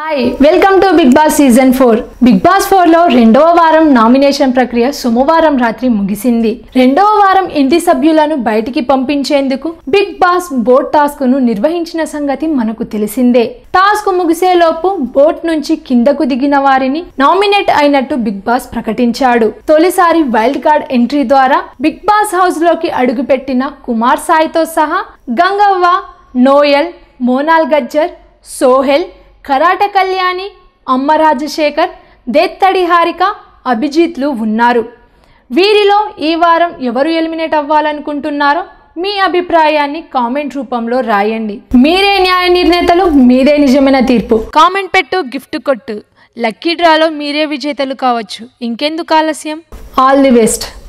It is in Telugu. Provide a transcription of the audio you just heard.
hi welcome to Big Boss season four Big Boss four లో రెండవ వారం నామినేషన్ ప్రక్రియ సోమవారం రాత్రి ముగిసింది రెండవ వారం ఇంటి సభ్యులను బయటికి పంపించేందుకు బిగ్ బాస్ బోట్ టాస్క్ ను నిర్వహించిన సంగతి మనకు తెలిసిందే టాస్క్ ముగిసేలోపు బోట్ నుంచి కిందకు దిగిన వారిని నామినేట్ అయినట్టు బిగ్ బాస్ ప్రకటించాడు తొలిసారి వైల్డ్ కార్డ్ ఎంట్రీ ద్వారా బిగ్ బాస్ హౌస్ లోకి అడుగుపెట్టిన కుమార్ సాయితో సహా గంగవ్వ నోయల్ మోనాల్ గజ్జర్ సోహెల్ కరాట కళ్యాణి అమ్మ రాజశేఖర్ దేత్తడి హారిక అభిజిత్లు ఉన్నారు వీరిలో ఈ వారం ఎవరు ఎలిమినేట్ అవ్వాలనుకుంటున్నారో మీ అభిప్రాయాన్ని కామెంట్ రూపంలో రాయండి మీరే న్యాయ నిర్ణేతలు మీదే నిజమైన తీర్పు కామెంట్ పెట్టు గిఫ్ట్ కొట్టు లక్కీ డ్రాలో మీరే విజేతలు కావచ్చు ఇంకెందుకు ఆలస్యం ఆల్ ది బెస్ట్